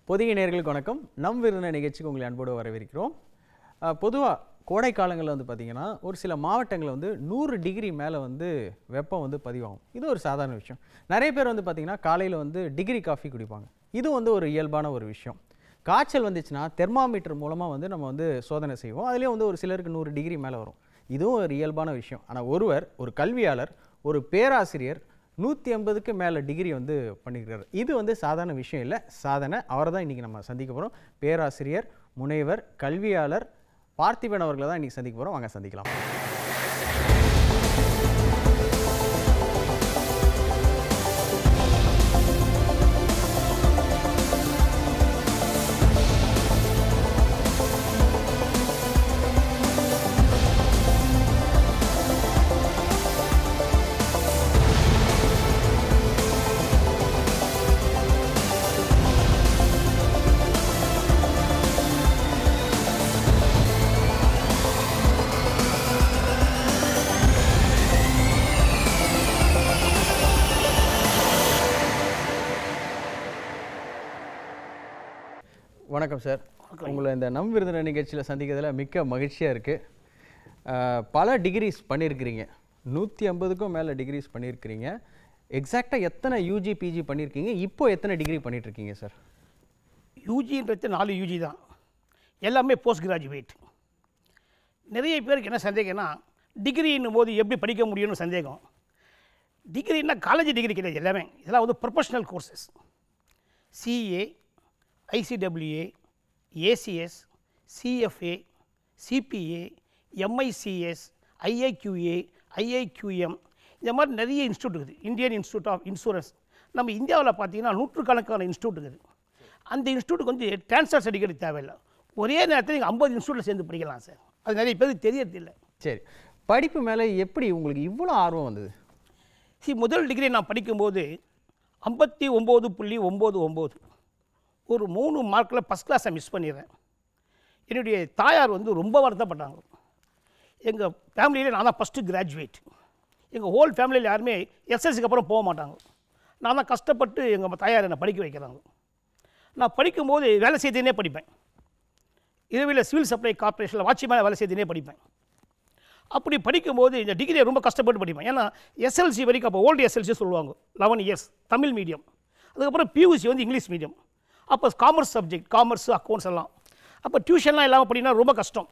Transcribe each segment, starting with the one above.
பொதிகை நேர்களுக்கு வணக்கம் நம் விருந்தின நிகழ்ச்சிக்கு உங்களை அன்போடு வரவேற்கிறோம் பொதுவாக கோடை காலங்களில் வந்து பார்த்திங்கன்னா ஒரு சில மாவட்டங்களில் வந்து நூறு டிகிரி மேலே வந்து வெப்பம் வந்து பதிவாகும் இது ஒரு சாதாரண விஷயம் நிறைய பேர் வந்து பார்த்திங்கன்னா காலையில் வந்து டிகிரி காஃபி குடிப்பாங்க இது வந்து ஒரு இயல்பான ஒரு விஷயம் காய்ச்சல் வந்துச்சுன்னா தெர்மாமீட்டர் மூலமாக வந்து நம்ம வந்து சோதனை செய்வோம் அதுலேயே வந்து ஒரு சிலருக்கு நூறு டிகிரி மேலே வரும் இதுவும் ஒரு இயல்பான விஷயம் ஆனால் ஒருவர் ஒரு கல்வியாளர் ஒரு பேராசிரியர் நூற்றி ஐம்பதுக்கு மேலே டிகிரி வந்து பண்ணியிருக்காரு இது வந்து சாதாரண விஷயம் இல்லை சாதனை அவரை தான் இன்றைக்கி நம்ம சந்திக்க போகிறோம் பேராசிரியர் முனைவர் கல்வியாளர் பார்த்திபன் அவர்களை தான் இன்றைக்கி சந்திக்க போகிறோம் வாங்க சந்திக்கலாம் வணக்கம் சார் உங்களை இந்த நம் விருந்தினர் நிகழ்ச்சியில் சந்திக்கிறதுல மிக்க மகிழ்ச்சியாக இருக்குது பல டிகிரிஸ் பண்ணியிருக்கிறீங்க நூற்றி ஐம்பதுக்கும் மேலே டிகிரிஸ் பண்ணியிருக்கிறீங்க எக்ஸாக்டாக எத்தனை யூஜி பிஜி பண்ணியிருக்கீங்க இப்போ எத்தனை டிகிரி பண்ணிட்டு இருக்கீங்க சார் யூஜின்றது நாலு யூஜி தான் எல்லாமே போஸ்ட் கிராஜுவேட் நிறைய பேருக்கு என்ன சந்தேகம்னா டிகிரின்னும் போது எப்படி படிக்க முடியும்னு சந்தேகம் டிகிரின்னா காலேஜ் டிகிரி கிடையாது எல்லாமே இதெல்லாம் வந்து professional courses CA ICWA ACS CFA CPA MICS IIQA IIQM இந்த மாதிரி நிறைய இன்ஸ்டியூட் இருக்குது இந்தியன் இன்ஸ்டியூட் ஆஃப் இன்சூரன்ஸ் நம்ம இந்தியாவில் பார்த்தீங்கன்னா நூற்றுக்கணக்கான இன்ஸ்டியூட் இருக்குது அந்த இன்ஸ்டியூட்டுக்கு வந்து ட்ரான்ஸ்ஃபர் சர்டிஃபிகேட் தேவையில்லை ஒரே நேரத்தில் நீங்கள் ஐம்பது இன்ஸ்டியூட்டில் சேர்ந்து படிக்கலாம் சார் அது நிறைய பேருக்கு தெரியறதில்லை சரி படிப்பு மேலே எப்படி உங்களுக்கு இவ்வளோ ஆர்வம் வந்தது சி முதல் டிகிரி நான் படிக்கும்போது ஐம்பத்தி ஒம்பது புள்ளி ஒம்பது ஒம்பது ஒரு மூணு மார்க்கில் ஃபஸ்ட் கிளாஸை மிஸ் பண்ணிடுறேன் என்னுடைய தாயார் வந்து ரொம்ப வருத்தப்பட்டாங்க எங்கள் ஃபேமிலியிலே நான் தான் ஃபஸ்ட்டு கிராஜுவேட் எங்கள் ஹோல் ஃபேமிலியில் யாருமே எஸ்எல்சிக்கு அப்புறம் போக மாட்டாங்க நான் தான் கஷ்டப்பட்டு எங்கள் தாயார் என்னை படிக்க வைக்கிறாங்க நான் படிக்கும்போது வேலை செய்துனே படிப்பேன் இரவில் சிவில் சப்ளை கார்ப்பரேஷனில் வாட்ச்மேனாக வேலை செய்துனே படிப்பேன் அப்படி படிக்கும்போது இந்த டிகிரியை ரொம்ப கஷ்டப்பட்டு படிப்பேன் ஏன்னா எஸ்எல்சி வரைக்கும் அப்போ ஓல்டு எஸ்எல்சி சொல்லுவாங்க லெவன் இயர்ஸ் தமிழ் மீடியம் அதுக்கப்புறம் பியூசி வந்து இங்கிலீஷ் மீடியம் அப்போ காமர்ஸ் சப்ஜெக்ட் காமர்ஸ் அக்கௌண்ட்ஸ் எல்லாம் அப்போ டியூஷன்லாம் இல்லாமல் படினா ரொம்ப கஷ்டம்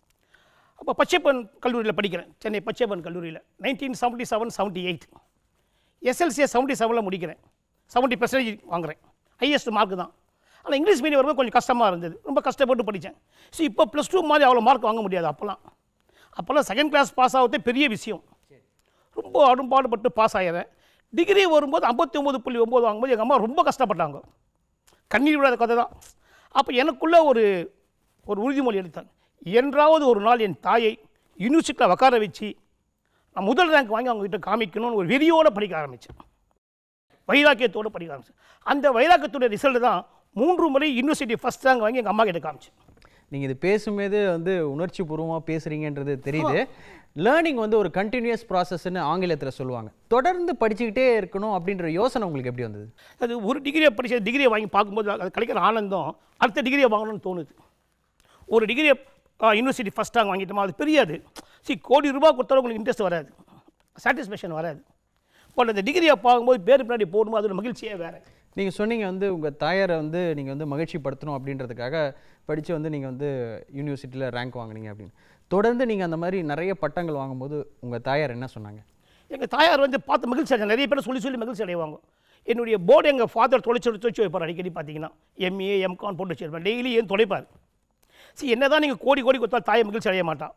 அப்போ பச்சைப்பன் கல்லூரியில் படிக்கிறேன் சென்னை பச்சைப்பன் கல்லூரியில் nineteen seventy seven seventy eight எஸ்எல்சியை செவன்ட்டி செவனில் முடிக்கிறேன் செவன்ட்டி பர்சன்டேஜ் வாங்குறேன் ஹையஸ்ட் மார்க் தான் ஆனால் இங்கிலீஷ் மீடியம் வரும்போது கொஞ்சம் கஷ்டமாக இருந்தது ரொம்ப கஷ்டப்பட்டு படித்தேன் ஸோ இப்போ ப்ளஸ் டூ மாதிரி அவ்வளோ மார்க் வாங்க முடியாது அப்போல்லாம் அப்போல்லாம் செகண்ட் கிளாஸ் பாஸ் ஆகிறதே பெரிய விஷயம் ரொம்ப அரும்பாடுபட்டு பாஸ் ஆகிறேன் டிகிரி வரும்போது ஐம்பத்தி ஒம்பது புள்ளி ஒம்பது வாங்கும்போது எங்கள் அம்மா ரொம்ப கஷ்டப்பட்டாங்க கண்ணீர் விடாத கதை தான் அப்போ எனக்குள்ளே ஒரு ஒரு உறுதிமொழி எடுத்தாங்க என்றாவது ஒரு நாள் என் தாயை யூனிவர்சிட்டியில் உட்கார வச்சு நான் முதல் ரேங்க் வாங்கி அவங்க கிட்ட காமிக்கணும்னு ஒரு வெறியோடு படிக்க ஆரம்பித்தேன் வைராக்கியத்தோடு படிக்க ஆரம்பித்தேன் அந்த வைராக்கியத்தோட ரிசல்ட் தான் மூன்று முறை யூனிவர்சிட்டி ஃபஸ்ட் ரேங்க் வாங்கி எங்கள் அம்மா கிட்ட காமிச்சேன் நீங்கள் இது பேசும்போது வந்து உணர்ச்சி பூர்வமாக பேசுகிறீங்கன்றது தெரியுது லேர்னிங் வந்து ஒரு கண்டினியூஸ் ப்ராசஸ்ன்னு ஆங்கிலத்தில் சொல்லுவாங்க தொடர்ந்து படிச்சுக்கிட்டே இருக்கணும் அப்படின்ற யோசனை உங்களுக்கு எப்படி வந்தது அது ஒரு டிகிரியை படித்த டிகிரியை வாங்கி பார்க்கும்போது அது கிடைக்கிற ஆனந்தம் அடுத்த டிகிரியை வாங்கணும்னு தோணுது ஒரு டிகிரியை யூனிவர்சிட்டி ஃபஸ்ட் ரேங்க் வாங்கிட்டோமா அது பெரியாது சி கோடி ரூபாய் கொடுத்தாலும் உங்களுக்கு இன்ட்ரெஸ்ட் வராது சாட்டிஸ்ஃபேக்ஷன் வராது பட் அந்த டிகிரியை பார்க்கும்போது பேர் பின்னாடி போடும்போது அதோட மகிழ்ச்சியே வேறு நீங்கள் சொன்னீங்க வந்து உங்கள் தாயாரை வந்து நீங்கள் வந்து மகிழ்ச்சிப்படுத்தணும் அப்படின்றதுக்காக படித்து வந்து நீங்கள் வந்து யூனிவர்சிட்டியில் ரேங்க் வாங்குனீங்க அப்படின்னு தொடர்ந்து நீங்கள் அந்த மாதிரி நிறைய பட்டங்கள் வாங்கும்போது உங்கள் தாயார் என்ன சொன்னாங்க எங்கள் தாயார் வந்து பார்த்து மகிழ்ச்சி அடைஞ்சாங்க நிறைய பேர் சொல்லி சொல்லி மகிழ்ச்சி அடைவாங்க என்னுடைய போர்டு எங்கள் ஃபாதர் தொலைச்சி தொலைச்சி வைப்பார் அடிக்கடி பார்த்தீங்கன்னா எம்ஏ எம்கான் போட்டு வச்சிருப்பார் டெய்லி ஏன் தொலைப்பார் சரி என்ன தான் நீங்கள் கோடி கோடி கொடுத்தா தாயை மகிழ்ச்சி அடைய மாட்டான்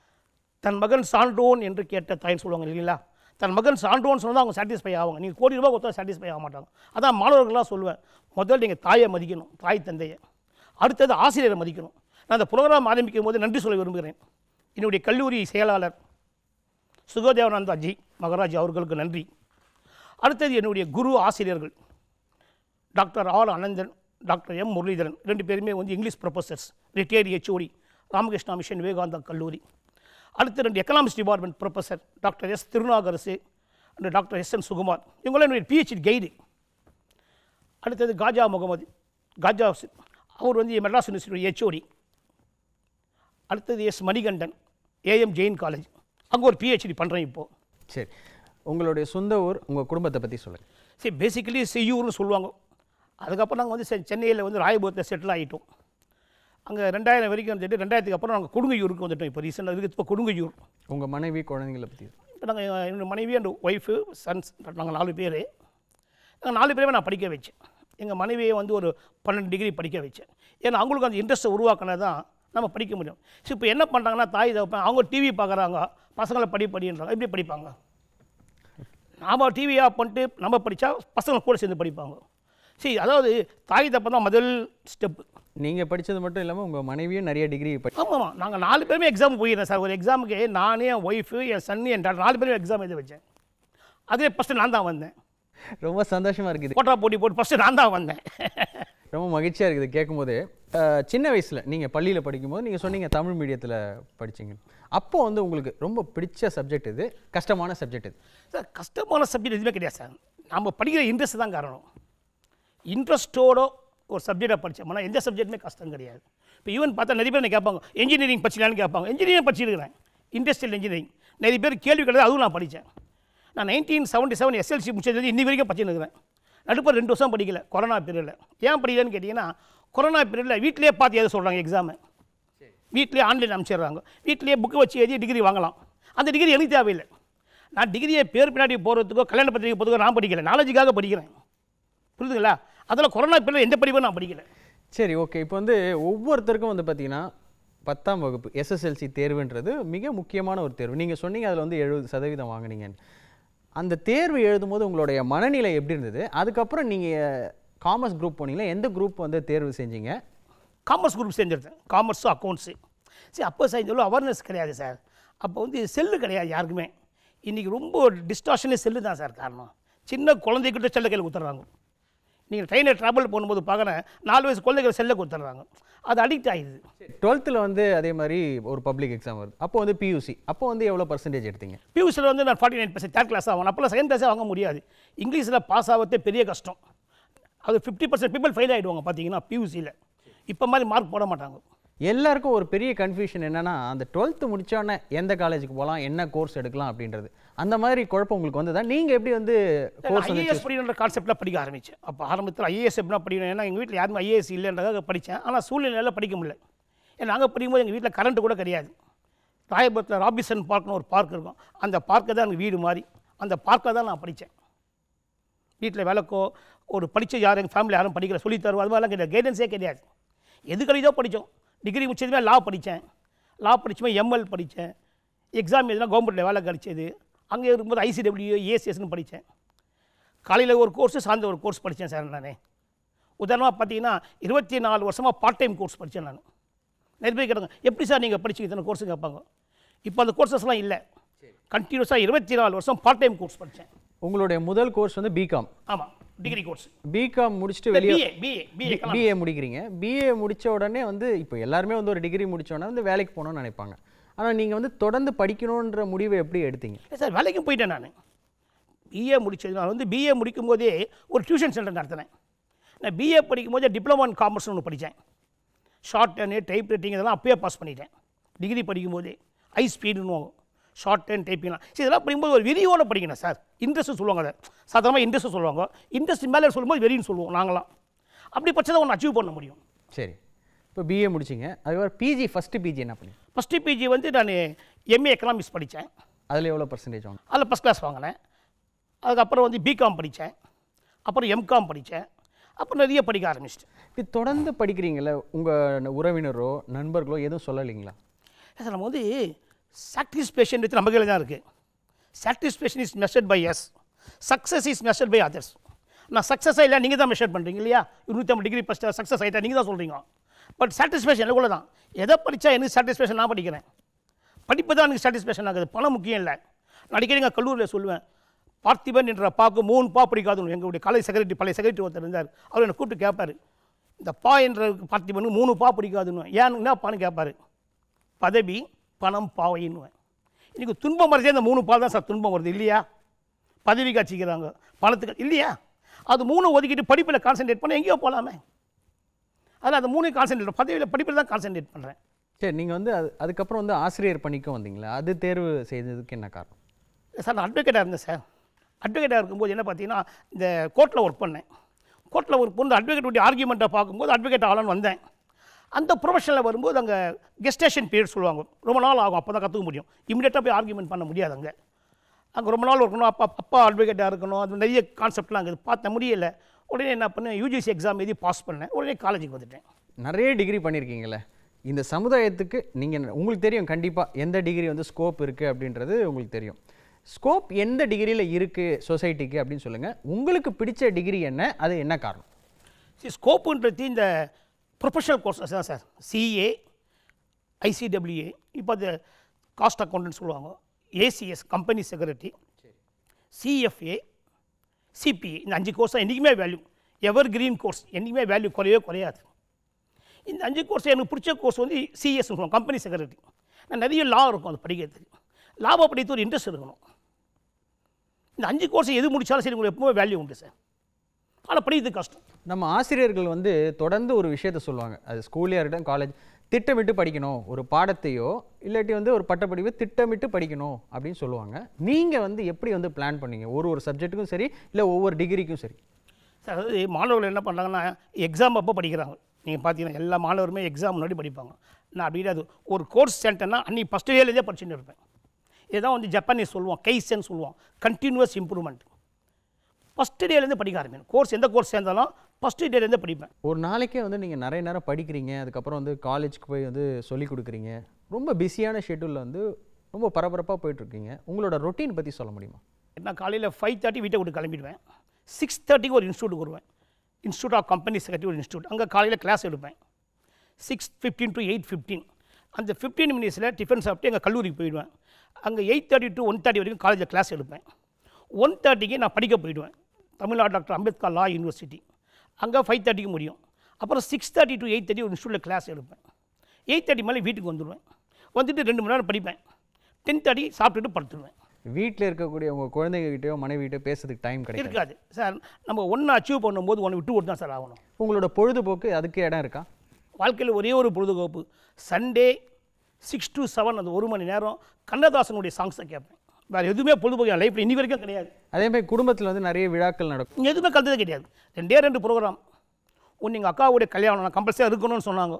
தன் மகன் சான்றோன் என்று கேட்ட தாயின்னு சொல்லுவாங்க இல்லைங்களா தன் மகன் சான்றோன்னு சொன்னால் அவங்க சாட்டிஸ்ஃபை ஆவாங்க நீங்கள் கோடி ரூபாய் கொடுத்தா சாட்டிஸ்ஃபை ஆக மாட்டாங்க அதான் மாணவர்கள்லாம் சொல்லுவேன் முதல்ல நீங்கள் தாயை மதிக்கணும் தாய் தந்தையை அடுத்தது ஆசிரியரை மதிக்கணும் நான் அந்த ப்ரோக்ராம் ஆரம்பிக்கும் போது நன்றி சொல்ல விரும்புகிறேன் என்னுடைய கல்லூரி செயலாளர் சுகதேவானந்தா ஜி மகராஜ் அவர்களுக்கு நன்றி அடுத்தது என்னுடைய குரு ஆசிரியர்கள் doctor R Ananthan doctor M Muralidharan ரெண்டு பேருமே வந்து English professors retired HOD Ramakrishna Mission Vivekananda கல்லூரி அடுத்து ரெண்டு economics department professor doctor S Thirunagarasu and doctor S N Sukumar இவங்களாம் என்னுடைய பிஹெச்டி கைடு அடுத்தது காஜா முகமது காஜா அவர் வந்து மெட்ராஸ் யூனிவர்சிட்டி ஹெச்ஓடி அடுத்தது S Manikandan AM Jain college அங்கே ஒரு பிஹெச்டி பண்ணுறேன் இப்போது சரி உங்களுடைய சொந்த ஊர் உங்கள் குடும்பத்தை பற்றி சொல்லுங்கள் சரி பேசிக்கலி செய்யூர்னு சொல்லுவாங்க அதுக்கப்புறம் நாங்கள் வந்து செ- சென்னையில் வந்து ராயபுரத்தில் செட்டில் ஆகிட்டோம் அங்கே ரெண்டாயிரம் வரைக்கும் வந்துட்டு ரெண்டாயிரத்துக்கு அப்புறம் நாங்கள் கொடுங்கையூருக்கு வந்துட்டோம் இப்போ ரீசெண்டாக இருக்குது இப்போ கொடுங்கையூர் உங்கள் மனைவி குழந்தைங்களை பற்றி இப்போ நாங்கள் என்னோடய மனைவி அண்ட் ஒய்ஃபு சன்ஸ் நாங்கள் நாலு பேர் நாங்கள் நாலு பேருமே நான் படிக்க வச்சேன் எங்கள் மனைவியை வந்து ஒரு பன்னெண்டு டிகிரி படிக்க வச்சேன் ஏன்னா அவங்களுக்கு அந்த இன்ட்ரெஸ்ட்டை உருவாக்கினது தான் நம்ம படிக்க முடியும் ஸோ இப்போ என்ன பண்ணுறாங்கன்னா தாய் தகப்பன் அவங்க டிவி பார்க்குறாங்க பசங்களை படி படின்றாங்க எப்படி படிப்பாங்க நாம் டிவி ஆஃப் பண்ணிட்டு நம்ம படித்தா பசங்க கூட சேர்ந்து படிப்பாங்க சரி அதாவது தாய் தப்பன் தான் முதல் ஸ்டெப்பு நீங்கள் படித்தது மட்டும் இல்லாமல் உங்கள் மனைவியும் நிறைய டிகிரி படி ஆமாம் நாங்கள் நாலு பேருமே எக்ஸாம் போயிருந்தேன் சார் ஒரு எக்ஸாமுக்கு நானே என் ஒய்ஃபு என் சன்னு என் டாக்டர் நாலு பேரும் எக்ஸாம் எழுத வச்சேன் அதே ஃபஸ்ட்டு நான் தான் வந்தேன் ரொம்ப சந்தோஷமாக இருக்குது போட்டா போட்டி போட்டு ஃபஸ்ட்டு நான் தான் வந்தேன் ரொம்ப மகிழ்ச்சியாக இருக்குது கேட்கும்போது அஹ், சின்ன வயசில் நீங்கள் பள்ளியில் படிக்கும்போது நீங்கள் சொன்னீங்க தமிழ் மீடியத்தில் படிச்சீங்க அப்போ வந்து உங்களுக்கு ரொம்ப பிடிச்ச சப்ஜெக்ட் இது கஷ்டமான சப்ஜெக்ட் இது சார் கஷ்டமான சப்ஜெக்ட் எதுவுமே கிடையாது சார் நம்ம படிக்கிற இன்ட்ரெஸ்ட் தான் காரணம் இன்ட்ரெஸ்ட்டோட ஒரு சப்ஜெக்டை படித்தோம்னா எந்த சப்ஜெக்ட்டுமே கஷ்டம் கிடையாது இப்போ ஈவன் பார்த்தா நிறைய பேர் என்ன கேட்பாங்க இன்ஜினியரிங் படிச்சலான்னு கேட்பாங்க இன்ஜினியரிங் படிச்சிருக்கிறேன் இண்டஸ்ட்ரியல் இன்ஜினியரிங் நிறைய பேர் கேள்வி கிடையாது அதுவும் நான் படித்தேன் நான் நைன்டீன் செவன்ட்டி செவன் எஸ்எல்சி முடிச்சது இன்னி வரைக்கும் படிச்சுன்னு இருக்கிறேன் நடுப்பர் ரெண்டு வருஷம் படிக்கல கொரோனா பீரியடில் ஏன் படிக்கலன்னு கேட்டிங்கன்னா கொரோனா பீரியடில் வீட்டிலேயே பார்த்து எழுத சொல்கிறாங்க எக்ஸாமு வீட்டிலேயே ஆன்லைன் அனுப்பிச்சிடுறாங்க வீட்டிலேயே புக்கு வச்சு எழுதி டிகிரி வாங்கலாம் அந்த டிகிரி எனக்கு தேவையில்லை நான் டிகிரியை பேர் பின்னாடி போகிறதுக்கோ கல்யாண பத்திரிக்கை போகிறதுக்கோ நான் படிக்கல நாலேஜுக்காக படிக்கிறேன் புரியுதுங்களா அதில் கொரோனா பீரியட் எந்த படிப்பும் நான் படிக்கல சரி ஓகே இப்போ வந்து ஒவ்வொருத்தருக்கும் வந்து பார்த்தீங்கன்னா பத்தாம் வகுப்பு எஸ்எஸ்எல்சி தேர்வுன்றது மிக முக்கியமான ஒரு தேர்வு நீங்கள் சொன்னீங்க அதில் வந்து எழுபது சதவீதம் வாங்குனீங்கன்னு அந்த தேர்வு எழுதும்போது உங்களுடைய மனநிலை எப்படி இருந்தது அதுக்கப்புறம் நீங்கள் காமர்ஸ் குரூப் போனீங்களா எந்த குரூப் வந்து தேர்வு செஞ்சீங்க காமர்ஸ் குரூப் செஞ்சுருந்தேன் காமர்ஸும் அக்கௌண்ட்ஸு சரி அப்போ செஞ்சாலும் அவேர்னஸ் கிடையாது சார் அப்போ வந்து செல்லு கிடையாது யாருக்குமே இன்றைக்கி ரொம்ப டிஸ்டாஷனே செல்லு தான் சார் காரணம் சின்ன குழந்தைகிட்ட செல்ல கையில் கொடுத்துட்றாங்க நீங்கள் ட்ரெயினில் ட்ராவல் பண்ணும்போது பார்க்குறேன் நாலு வயசு குழந்தைகள் செல்ல கொடுத்துட்றாங்க அது அடிக்ட் ஆகிடுது டுவெல்த்தில் வந்து அதே மாதிரி ஒரு பப்ளிக் எக்ஸாம் வருது அப்போ வந்து பியூசி அப்போ வந்து எவ்வளோ பர்சன்டேஜ் எடுத்தீங்க பியூசியில் வந்து நான் forty nine percent third class ஆகும் அப்போல்லாம் செகண்ட் கிளாஸே வாங்க முடியாது இங்கிலீஷில் பாஸ் ஆகிறதே பெரிய கஷ்டம் அது ஃபிஃப்டி பர்சன்ட் பீப்பிள் ஃபெயில் ஆகிடுவாங்க பார்த்தீங்கன்னா பியூசியில் இப்போ மாதிரி மார்க் போட மாட்டாங்க எல்லாருக்கும் ஒரு பெரிய கன்ஃபியூஷன் என்னன்னா அந்த டுவெல்த்து முடிச்சோடனே எந்த காலேஜுக்கு போகலாம் என்ன கோர்ஸ் எடுக்கலாம் அப்படின்றது அந்த மாதிரி குழப்பம் உங்களுக்கு வந்ததா நீங்கள் எப்படி வந்து கோர்ஸ் வந்து ஐஏஎஸ் படிக்கணுன்ற கான்செப்டில் படிக்க ஆரம்பித்தேன் அப்போ ஆரம்பத்தில் ஐஏஎஸ் எப்படின்னா படிக்கணும் ஏன்னா எங்கள் வீட்டில் யாருமே ஐஏஎஸ் இல்லைன்றதாக படித்தேன் ஆனால் சூழ்நிலையில் படிக்க முடியல ஏன்னா நாங்கள் படிக்கும்போது எங்கள் வீட்டில் கரண்ட் கூட கிடையாது ராயபுரத்தில் ராபிசன் பார்க்னு ஒரு பார்க் இருக்கும் அந்த பார்க்கை தான் எனக்கு வீடு மாதிரி அந்த பார்க்கை தான் நான் படித்தேன் வீட்டில் விளக்கோ ஒரு படித்த யாரும் எங்கள் ஃபேமிலி யாரும் படிக்கல சொல்லி தருவோம் அது மாதிரிலாம் கிடையாது கைடன்ஸே கிடையாது எது கிடையதோ படித்தோம் டிகிரி முடிச்சதுமே லா படித்தேன் லா படிச்சுமே எம்எல் படித்தேன் எக்ஸாம் எதுனா கவர்மெண்ட்டில் வேலை கிடைச்சது அங்கே இருக்கும்போது ஐசிடபிள்யூ ஏசிஎஸ்னு படித்தேன் காலையில் ஒரு கோர்ஸு சாயந்த ஒரு கோர்ஸ் படித்தேன் சார் நான் உதாரணமாக பார்த்தீங்கன்னா இருபத்தி நாலு வருஷமாக பார்ட் டைம் கோர்ஸ் படித்தேன் நான் நிறைய பேர் கேட்டாங்க எப்படி சார் நீங்கள் படிச்சீங்க இத்தனை கோர்ஸு கேட்பாங்க இப்போ அந்த கோர்சஸ்லாம் இல்லை கண்டினியூஸாக இருபத்தி நாலு வருஷம் பார்ட் டைம் கோர்ஸ் படித்தேன் உங்களுடைய முதல் கோர்ஸ் வந்து பிகாம் ஆமாம் டிகிரி கோர்ஸ் பிகாம் முடிச்சுட்டு வெளியே பிஏ பிஏ பிஏ பிஏ முடிக்கிறீங்க பிஏ முடிச்ச உடனே வந்து இப்போ எல்லாருமே வந்து ஒரு டிகிரி முடிச்ச உடனே வந்து வேலைக்கு போகணும்னு நினைப்பாங்க ஆனால் நீங்கள் வந்து தொடர்ந்து படிக்கணுன்ற முடிவை எப்படி எடுத்தீங்க சார் வேலைக்கும் போயிட்டேன் நான் பிஏ முடிச்சது நான் வந்து பிஏ முடிக்கும் போதே ஒரு டியூஷன் சென்டர் நடத்தினேன் நான் பிஏ படிக்கும் போதே டிப்ளமோ இன் காமர்ஸ்னு ஒன்று படித்தேன் ஷார்ட் டர்னு டைப் ரைட்டிங் இதெல்லாம் அப்பயே பாஸ் பண்ணிட்டேன் டிகிரி படிக்கும் போதே ஹை ஸ்பீடுன்னு ஷார்ட் டர்ன் டைப்பிங்லாம் சரி இதெல்லாம் படிக்கும்போது ஒரு வெறியோட படிக்கணும் சார் இன்ட்ரெஸ்ட் சொல்லுவாங்க அதை சாதாரணமாக இன்ட்ரெஸ்ட் சொல்லுவாங்க இன்ட்ரெஸ்ட் மேலே சொல்லும்போது வெறின்னு சொல்லுவோம் நாங்களாம் அப்படி பட்சத்தை ஒன்று அச்சீவ் பண்ண முடியும் சரி இப்போ பிஏ முடிச்சிங்க அதுக்கப்புறம் பிஜி ஃபஸ்ட்டு பிஜி என்ன பண்ணி ஃபஸ்ட்டு பிஜி வந்து நான் எம்ஏ எக்கனாமிக்ஸ் படித்தேன் அதில் எவ்வளோ பர்சன்டேஜ் வாங்க அதில் ஃபஸ்ட் கிளாஸ் வாங்கினேன் அதுக்கப்புறம் வந்து பிகாம் படித்தேன் அப்புறம் எம்காம் படித்தேன் அப்புறம் நிறைய படிக்க ஆரம்பிச்சிட்டேன் இப்படி தொடர்ந்து படிக்கிறீங்களே உங்கள் உறவினரோ நண்பர்களோ எதுவும் சொல்லலைங்களா சார் நம்ம வந்து சாட்டிஸ்ஃபேக்ஷன் நம்ம கையில் தான் இருக்குது satisfaction is measured by us success is measured by others நான் சக்ஸஸாக இல்லை நீங்கள் தான் மெஷர் பண்ணுறீங்க இல்லையா இருநூற்றம்பது டிகிரி ஃபஸ்ட்டு சக்ஸஸ் ஆகிட்டா நீங்கள் தான் சொல்கிறீங்க பட் சாட்டிஸ்ஃபேக்ஷன் எனக்குள்ள தான் எதை படித்தா எனக்கு சாட்டிஸ்ஃபேக்ஷன் நான் படிக்கிறேன் படிப்பு தான் எனக்கு சாட்டிஸ்ஃபேக்ஷன் ஆகுது பணம் முக்கியம் இல்லை நான் அடிக்கடி எங்கள் கல்லூரியில் சொல்லுவேன் பார்த்திபன் என்ற பாக்கு மூணு பா பிடிக்காதுன்னு எங்களுடைய காலேஜ் செக்ரட்டரி பழைய செக்ரட்டரி ஒருத்தர் இருந்தார் அவர் என்னை கூப்பிட்டு கேட்பாரு இந்த பா என்ற பார்த்திபனுக்கு மூணு பா பிடிக்காதுன்னு ஏன் என்னப்பான்னு கேட்பாரு பதவி பணம் பாவைன்னுவேன் இன்றைக்கி துன்பம் வரதே அந்த மூணு பால் தான் சார் துன்பம் வருது இல்லையா பதவி காட்சிக்கிறாங்க பணத்துக்கு இல்லையா அது மூணு ஒதுக்கிட்டு படிப்பில் கான்சென்ட்ரேட் பண்ண எங்கேயோ போகலாமே அதில் அந்த மூணு கான்சென்ட்ரேட் பதவியில் படிப்பில் தான் கான்சென்ட்ரேட் பண்ணுறேன் சரி நீங்கள் வந்து அது அதுக்கப்புறம் வந்து ஆசிரியர் பணிக்கும் வந்தீங்களா அது தேர்வு செய்ததுக்கு என்ன காரணம் சார் நான் அட்வொகேட்டாக இருந்தேன் சார் அட்வொகேட்டாக இருக்கும்போது என்ன பார்த்தீங்கன்னா இந்த கோர்ட்டில் ஒர்க் பண்ணேன் கோர்ட்டில் ஒர்க் பண்ணி அட்வொகேட்டுடைய ஆர்கியூமெண்ட்டை பார்க்கும்போது அட்வொகேட் ஆகலான்னு வந்தேன் அந்த ப்ரொஃபஷனில் வரும்போது அங்கே கெஸ்டேஷன் பீரியட் சொல்லுவாங்க ரொம்ப நாள் ஆகும் அப்போ தான் கற்றுக்க முடியும் இமீடியட்டாக போய் ஆர்கியூமெண்ட் பண்ண முடியாது அங்கே அங்கே ரொம்ப நாள் இருக்கணும் அப்பா அப்பா அட்வொகேட்டாக இருக்கணும் அது நிறைய கான்செப்ட்லாம் அங்கே பார்த்த முடியல உடனே என்ன பண்ணேன் யூஜிசி எக்ஸாம் எழுதி பாஸ் பண்ணேன் உடனே காலேஜுக்கு வந்துட்டேன் நிறைய டிகிரி பண்ணியிருக்கீங்களே இந்த சமுதாயத்துக்கு நீங்கள் உங்களுக்கு தெரியும் கண்டிப்பாக எந்த டிகிரி வந்து ஸ்கோப் இருக்குது அப்படின்றது உங்களுக்கு தெரியும் ஸ்கோப் எந்த டிகிரியில் இருக்குது சொசைட்டிக்கு அப்படின்னு சொல்லுங்கள் உங்களுக்கு பிடிச்ச டிகிரி என்ன அது என்ன காரணம் சரி ஸ்கோப்புன்றது இந்த ப்ரொஃபஷனல் கோர்ஸஸ் தான் சார் சிஏ ஐசிடபிள்யூஏ இப்போ அது காஸ்ட் அக்கௌண்டன்ட் சொல்லுவாங்க ACS company secretary CFA CPA இந்த அஞ்சு கோர்ஸ் தான் என்றைக்குமே வேல்யூ எவர் கிரீன் கோர்ஸ் என்றைக்குமே வேல்யூ குறையவே குறையாது இந்த அஞ்சு கோர்ஸ் எனக்கு பிடிச்ச கோர்ஸ் வந்து சிஎஸ் சொல்லுவோம் கம்பெனி செக்ரட்டரி நான் நிறைய லா இருக்கும் அது படிக்கிறதுக்கு லாப படித்து ஒரு இன்ட்ரெஸ்ட் இருக்கணும் இந்த அஞ்சு கோர்ஸ் எது முடிச்சாலும் சரி உங்களுக்கு எப்பவுமே வேல்யூ உண்டு சார் ஆனால் படிக்கிறது கஷ்டம் நம்ம ஆசிரியர்கள் வந்து தொடர்ந்து ஒரு விஷயத்த சொல்லுவாங்க அது ஸ்கூல்லையாக இருக்கட்டும் காலேஜ் திட்டமிட்டு படிக்கணும் ஒரு பாடத்தையோ இல்லாட்டி வந்து ஒரு பட்டப்படிவு திட்டமிட்டு படிக்கணும் அப்படின்னு சொல்லுவாங்க நீங்கள் வந்து எப்படி வந்து பிளான் பண்ணீங்க ஒரு ஒரு சப்ஜெக்ட்டுக்கும் சரி இல்லை ஒவ்வொரு டிகிரிக்கும் சரி சார் அதாவது மாணவர்கள் என்ன பண்ணுறாங்கன்னா எக்ஸாம் அப்போ படிக்கிறாங்க நீங்கள் பார்த்தீங்கன்னா எல்லா மாணவருமே எக்ஸாம் முன்னாடி படிப்பாங்க நான் அப்படி கிடையாது ஒரு கோர்ஸ் சென்டர்னா அன்றைக்கி ஃபஸ்ட் இயர்லேருந்தே படிச்சுட்டு இருப்பேன் இதுதான் வந்து ஜப்பானீஸ் சொல்லுவோம் கைசன் சொல்லுவோம் கண்டினியூஸ் இம்ப்ரூவ்மெண்ட் ஃபஸ்ட் டேலேருந்து படிக்க ஆரம்பிக்கணும் கோர்ஸ் எந்த கோர்ஸ் சேர்ந்தாலும் ஃபஸ்ட் டேலேருந்து படிப்பேன் ஒரு நாளைக்கே வந்து நீங்கள் நிறைய நேரம் படிக்கிறீங்க அதுக்கப்புறம் வந்து காலேஜ்க்கு போய் வந்து சொல்லி கொடுக்குறீங்க ரொம்ப பிஸியான ஷெட்யூலில் வந்து ரொம்ப பரபரப்பாக போயிட்டுருக்கீங்க உங்களோட ரொட்டீன் பற்றி சொல்ல முடியுமா நான் காலையில் ஃபைவ் தேர்ட்டி வீட்டை விட்டு கிளம்பிடுவேன் சிக்ஸ் தேர்ட்டிக்கு ஒரு இன்ஸ்டியூட்டுக்கு வருவேன் இன்ஸ்டியூட் ஆஃப் கம்பெனி செக்ரட்டரி ஒரு இன்ஸ்டியூட் அங்கே காலையில் கிளாஸ் எடுப்பேன் six fifteen to eight fifteen அந்த ஃபிஃப்டீன் மினிட்ஸில் டிஃபன் சாப்பிட்டு எங்கள் கல்லூரிக்கு போயிடுவேன் அங்கே eight thirty to one thirty வரைக்கும் காலேஜில் கிளாஸ் எடுப்பேன் ஒன் தேர்ட்டிக்கு நான் படிக்க போயிடுவேன் Tamil Nadu doctor Ambedkar law university அங்கே ஃபைவ் தேர்ட்டிக்கு முடியும் அப்புறம் six thirty to eight thirty ஒரு இன்ஸ்டியூட்டில் கிளாஸ் எடுப்பேன் எயிட் தேர்ட்டி மேலே வீட்டுக்கு வந்துடுவேன் வந்துட்டு ரெண்டு மணி நேரம் படிப்பேன் டென் தேர்ட்டி சாப்பிட்டுட்டு படுத்துடுவேன் வீட்டில் இருக்கக்கூடிய உங்கள் குழந்தைங்ககிட்டயோ மனைவிகிட்டயோ பேசுறதுக்கு டைம் கிடைக்கும் இருக்காது சார் நம்ம ஒன்று அச்சீவ் பண்ணும்போது ஒன்று விட்டு விட்டு தான் சார் ஆகணும் உங்களோட பொழுதுபோக்கு அதுக்கு இடம் இருக்கா வாழ்க்கையில் ஒரே ஒரு பொழுதுபோக்கு சண்டே சிக்ஸ் to செவன் அந்த ஒரு மணி நேரம் கண்ணதாசனுடைய சாங்ஸை கேட்பேன் வேறு எதுவுமே பொழுதுபோக்கு என் லைஃப்பில் இன்னி வரைக்கும் கிடையாது அதே மாதிரி குடும்பத்தில் வந்து நிறைய விழாக்கள் நடக்கும் இங்கே எதுவுமே கலந்ததே கிடையாது ரெண்டே ரெண்டு ப்ரோக்ராம் ஒன்று எங்கள் அக்காவுடைய கல்யாணம் நான் கம்பல்சரியாக இருக்கணும்னு சொன்னாங்க